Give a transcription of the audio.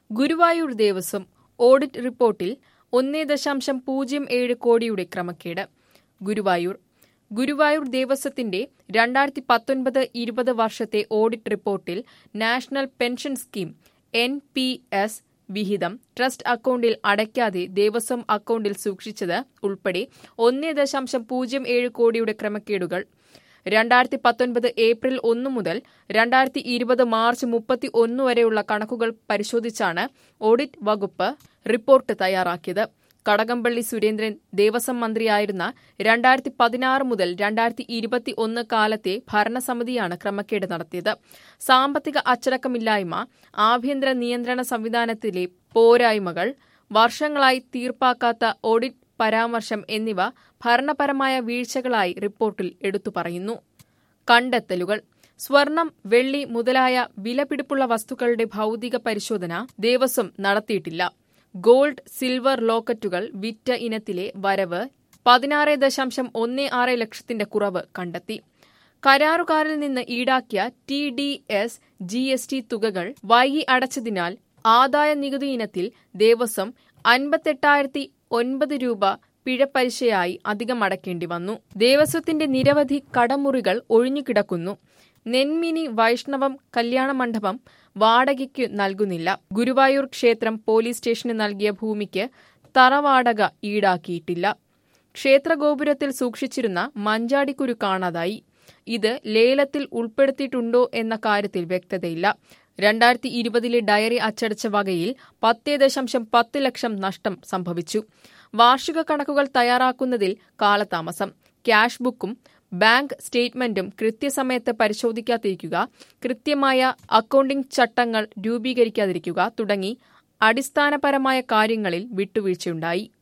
Guruvayur Devaswom audit റിപ്പോർട്ടിൽ ഒന്നേ ദശാംശം പൂജ്യം ഏഴ് കോടിയുടെ ക്രമക്കേട് ഗുരുവായൂർ ഗുരുവായൂർ ദേവസ്വത്തിന്റെ രണ്ടായിരത്തി പത്തൊൻപത് ഇരുപത് വർഷത്തെ ഓഡിറ്റ് റിപ്പോർട്ടിൽ national pension scheme N P S വിഹിതം ട്രസ്റ്റ് അക്കൗണ്ടിൽ അടയ്ക്കാതെ ദേവസ്വം അക്കൗണ്ടിൽ സൂക്ഷിച്ചത് ഉൾപ്പെടെ ഒന്നേ ദശാംശം പൂജ്യം ഏഴ് കോടിയുടെ ക്രമക്കേടുകൾ രണ്ടായിരത്തി പത്തൊൻപത് ഏപ്രിൽ ഒന്ന് മുതൽ രണ്ടായിരത്തി ഇരുപത് മാർച്ച് മുപ്പത്തി ഒന്ന് വരെയുള്ള കണക്കുകൾ പരിശോധിച്ചാണ് ഓഡിറ്റ് വകുപ്പ് റിപ്പോർട്ട് തയ്യാറാക്കിയത് കടകംപള്ളി സുരേന്ദ്രൻ ദേവസ്വം മന്ത്രിയായിരുന്ന രണ്ടായിരത്തി പതിനാറ് മുതൽ രണ്ടായിരത്തി ഇരുപത്തി ഒന്ന് കാലത്തെ ഭരണസമിതിയാണ് ക്രമക്കേട് നടത്തിയത് സാമ്പത്തിക അച്ചടക്കമില്ലായ്മ ആഭ്യന്തര നിയന്ത്രണ സംവിധാനത്തിലെ പോരായ്മകൾ വർഷങ്ങളായി തീർപ്പാക്കാത്ത ഓഡിറ്റ് പരാമർശം എന്നിവ ഭരണപരമായ വീഴ്ചകളായി റിപ്പോർട്ടിൽ എടുത്തു പറയുന്നു കണ്ടെത്തലുകൾ സ്വർണം വെള്ളി മുതലായ വിലപിടിപ്പുള്ള വസ്തുക്കളുടെ ഭൗതിക പരിശോധന ദേവസ്വം നടത്തിയിട്ടില്ല ഗോൾഡ് സിൽവർ ലോക്കറ്റുകൾ വിറ്റ ഇനത്തിലെ വരവ് പതിനാറ് ദശാംശം ഒന്ന് ആറ് ലക്ഷത്തിന്റെ കുറവ് കണ്ടെത്തി കരാറുകാരിൽ നിന്ന് ഈടാക്കിയ T D S G S T തുകകൾ വൈകി അടച്ചതിനാൽ ആദായ നികുതി ഇനത്തിൽ ദേവസ്വം അൻപത്തെട്ടായിരത്തി ഒൻപത് രൂപ പിഴപ്പലിശയായി അധികം അടക്കേണ്ടി വന്നു ദേവസ്വത്തിന്റെ നിരവധി കടമുറികൾ ഒഴിഞ്ഞുകിടക്കുന്നു നെന്മിനി വൈഷ്ണവം കല്യാണ മണ്ഡപം വാടകയ്ക്ക് നൽകുന്നില്ല ഗുരുവായൂർ ക്ഷേത്രം പോലീസ് സ്റ്റേഷന് നൽകിയ ഭൂമിക്ക് തറവാടക ഈടാക്കിയിട്ടില്ല ക്ഷേത്രഗോപുരത്തിൽ സൂക്ഷിച്ചിരുന്ന മഞ്ചാടിക്കുരു കാണാതായി ഇത് ലേലത്തിൽ ഉൾപ്പെടുത്തിയിട്ടുണ്ടോ എന്ന കാര്യത്തിൽ വ്യക്തതയില്ല രണ്ടായിരത്തി ഇരുപതിലെ ഡയറി അച്ചടിച്ച വകയിൽ പത്തേ ദശാംശം പത്ത് ലക്ഷം നഷ്ടം സംഭവിച്ചു വാർഷിക കണക്കുകൾ തയ്യാറാക്കുന്നതിൽ കാലതാമസം ക്യാഷ് ബുക്കും ബാങ്ക് സ്റ്റേറ്റ്മെന്റും കൃത്യസമയത്ത് പരിശോധിക്കാതിരിക്കുക കൃത്യമായ അക്കൌണ്ടിംഗ് ചട്ടങ്ങൾ രൂപീകരിക്കാതിരിക്കുക തുടങ്ങി അടിസ്ഥാനപരമായ കാര്യങ്ങളിൽ വിട്ടുവീഴ്ചയുണ്ടായി